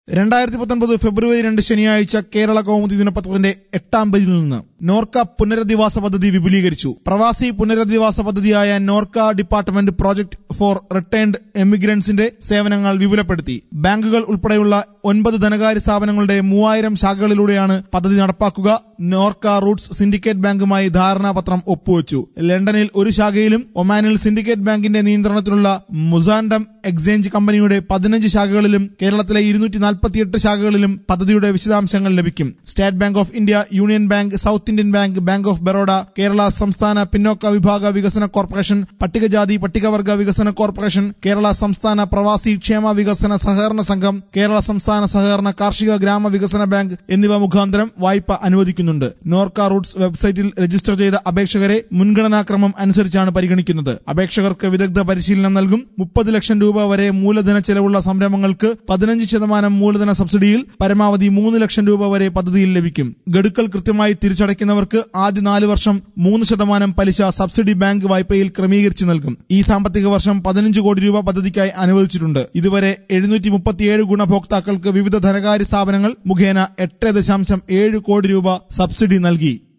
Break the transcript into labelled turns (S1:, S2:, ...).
S1: രണ്ടായിരത്തി പത്തൊൻപത് ഫെബ്രുവരി രണ്ട് ശനിയാഴ്ച കേരള കൗമുദി ദിനപത്രത്തിന്റെ എട്ടാം പേജിൽ നിന്ന് നോർക്ക പുനരധിവാസ പദ്ധതി വിപുലീകരിച്ചു പ്രവാസി പുനരധിവാസ പദ്ധതിയായ Norka department project for returned എമിഗ്രൻസിന്റെ സേവനങ്ങൾ വിപുലപ്പെടുത്തി ബാങ്കുകൾ ഉൾപ്പെടെയുള്ള ഒൻപത് ധനകാര്യ സ്ഥാപനങ്ങളുടെ മൂവായിരം ശാഖകളിലൂടെയാണ് പദ്ധതി നടപ്പാക്കുക നോർക്ക റൂട്ട്സ് സിൻഡിക്കേറ്റ് ബാങ്കുമായി ധാരണാപത്രം ഒപ്പുവെച്ചു ലണ്ടനിൽ ഒരു ശാഖയിലും ഒമാനിൽ സിൻഡിക്കേറ്റ് ബാങ്കിന്റെ നിയന്ത്രണത്തിലുള്ള മുസാൻഡം എക്സ്ചേഞ്ച് കമ്പനിയുടെ പതിനഞ്ച് ശാഖകളിലും കേരളത്തിലെ ഇരുന്നൂറ്റി നാൽപ്പത്തിയെട്ട് ശാഖകളിലും പദ്ധതിയുടെ വിശദാംശങ്ങൾ ലഭിക്കും state bank of India union bank south Indian bank bank of Baroda Kerala സംസ്ഥാന പിന്നോക്ക വിഭാഗ വികസന കോർപ്പറേഷൻ പട്ടികജാതി പട്ടികവർഗ വികസന കോർപ്പറേഷൻ കേരള സംസ്ഥാന പ്രവാസി ക്ഷേമ വികസന സഹകരണ സംഘം കേരള സംസ്ഥാന സഹകരണ കാർഷിക ഗ്രാമ വികസന ബാങ്ക് എന്നിവ മുഖാന്തരം വായ്പ അനുവദിക്കുന്നുണ്ട് നോർക്ക റൂട്ട്സ് വെബ്സൈറ്റിൽ രജിസ്റ്റർ ചെയ്ത അപേക്ഷകരെ മുൻഗണനാക്രമം അനുസരിച്ചാണ് പരിഗണിക്കുന്നത് അപേക്ഷകർക്ക് വിദഗ്ധ പരിശീലനം നൽകും മുപ്പത് ലക്ഷം രൂപ വരെ മൂലധന ചെലവുള്ള സംരംഭങ്ങൾക്ക് പതിനഞ്ച് ശതമാനം മൂലധന സബ്സിഡിയിൽ പരമാവധി മൂന്ന് ലക്ഷം രൂപ വരെ പദ്ധതിയിൽ ലഭിക്കും ഗഡുക്കൾ കൃത്യമായി തിരിച്ചടയ്ക്കുന്നവർക്ക് ആദ്യ നാല് വർഷം മൂന്ന് ശതമാനം പലിശ സബ്സിഡി ബാങ്ക് വായ്പയിൽ ക്രമീകരിച്ചു നൽകും ഈ സാമ്പത്തിക വർഷം പതിനഞ്ച് കോടി രൂപ പദ്ധതിക്കായി അനുവദിച്ചിട്ടുണ്ട് ഇതുവരെ എഴുന്നൂറ്റി മുപ്പത്തിയേഴ് ഗുണഭോക്താക്കൾക്ക് വിവിധ ധനകാര്യ സ്ഥാപനങ്ങൾ മുഖേന എട്ട് ദശാംശം ഏഴ് കോടി രൂപ സബ്സിഡി നൽകി